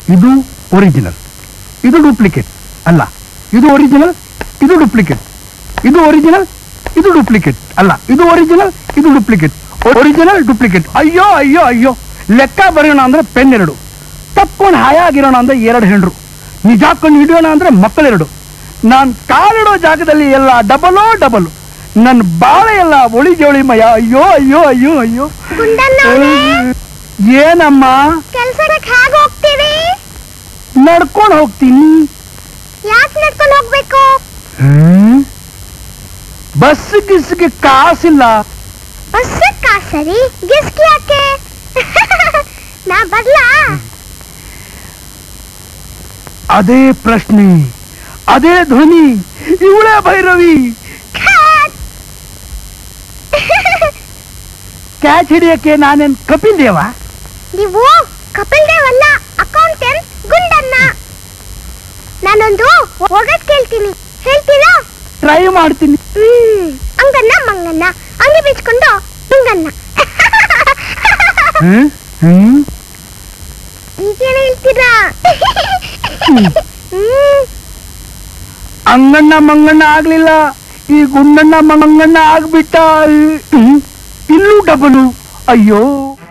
ಇದು ಒರಿಜಿನಲ್ ಇದು ಡೂಪ್ಲಿಕೇಟ್ ಅಲ್ಲ ಇದು ಒರಿಜಿನಲ್ ಇದು ಡೂಪ್ಲಿಕೇಟ್ ಇದು ಒರಿಜಿನಲ್ ಇದು ಡೂಪ್ಲಿಕೇಟ್ ಅಲ್ಲ ಇದು ಒರಿಜಿನಲ್ ಇದು ಡೂಪ್ಲಿಕೇಟ್ ಒರಿಜಿನಲ್ ಡೂಪ್ಲಿಕೇಟ್ ಅಯ್ಯೋ ಅಯ್ಯೋ ಅಯ್ಯೋ ಲೆಕ್ಕ ಬರೆಯೋಣ ಅಂದ್ರೆ ಪೆನ್ ಎರಡು ತಪ್ಕೊಂಡು ಹಾಯಾಗಿರೋಣ ಅಂದ್ರೆ ಎರಡು ಹೆಂಡ್ರು ನಿಜ ಹಾಕೊಂಡು ಹಿಡಿಯೋಣ ಅಂದ್ರೆ ಮಕ್ಕಳೆರಡು ನಾನ್ ಕಾಲಿಡೋ ಜಾಗದಲ್ಲಿ ಎಲ್ಲ ಡಬಲೋ ಡಬಲ್ ನನ್ನ ಬಾಳೆ ಎಲ್ಲ ಒಳಿ ಜೋಳಿಮಯ ಅಯ್ಯೋ ಅಯ್ಯೋ ಅಯ್ಯೋ ಅಯ್ಯೋ ಗುಂಡನ್ನವ್ರೆ ಏನಮ್ಮ ಕೆಲ್ಸಕ್ಕೆ ಹೇಗೆ ಹೋಗ್ತೀರಿ ನಡ್ಕೊಂಡು ಹೋಗ್ತೀನಿ ಯಾಕೆ ನಡ್ಕೊಂಡು ಹೋಗ್ಬೇಕು ಬಸ್ ಗಿಸ್ಗೆ ಕಾಸಿಲ್ಲ ಬಸ್ ಸರಿ ಗಿಸ್ಕ್ ಯಾಕೆ ನಾ ಬರ್ಲಾ ಅದೇ ಪ್ರಶ್ನೆ ಅದೇ ಧ್ವನಿ ಇವಳೇ ಭೈರವಿ ಖಾತ್. ಕ್ಯಾಚ್ ಹಿಡಿಯಕ್ಕೆ ನಾನೇನ್ ಕಪಿಲ್ ದೇವ ನೀವು ಕಪಿಲ್ ದೇವ್ ಅಲ್ಲ ಅಕೌಂಟೆಂಟ್ ಗುಂಡನ್ನ ನಾನೊಂದು ಒಗಟ್ ಕೇಳ್ತೀನಿ ಹೇಳ್ತೀರಾ ಟ್ರೈ ಮಾಡ್ತೀನಿ ಹ್ಮ್ ಅಂಗನ್ನ ಮಂಗನ್ನ ಅಂಗಿ ಬಿಚ್ಕೊಂಡು ಮುಂಗನ್ನ ಹ್ಮ್? ಹ್ಮ್? ಈಗೇನು ಹೇಳ್ತೀರಾ ಹ್ಮ್ ಅಂಗಣ್ಣ ಮಂಗಣ್ಣ ಆಗ್ಲಿಲ್ಲ ಈ ಗುಂಡಣ್ಣ ಮಂಗಣ್ಣ ಆಗ್ಬಿಟ್ಟ ಹ್ಮ್? ಇಲ್ಲೂ ಡಬಲು ಅಯ್ಯೋ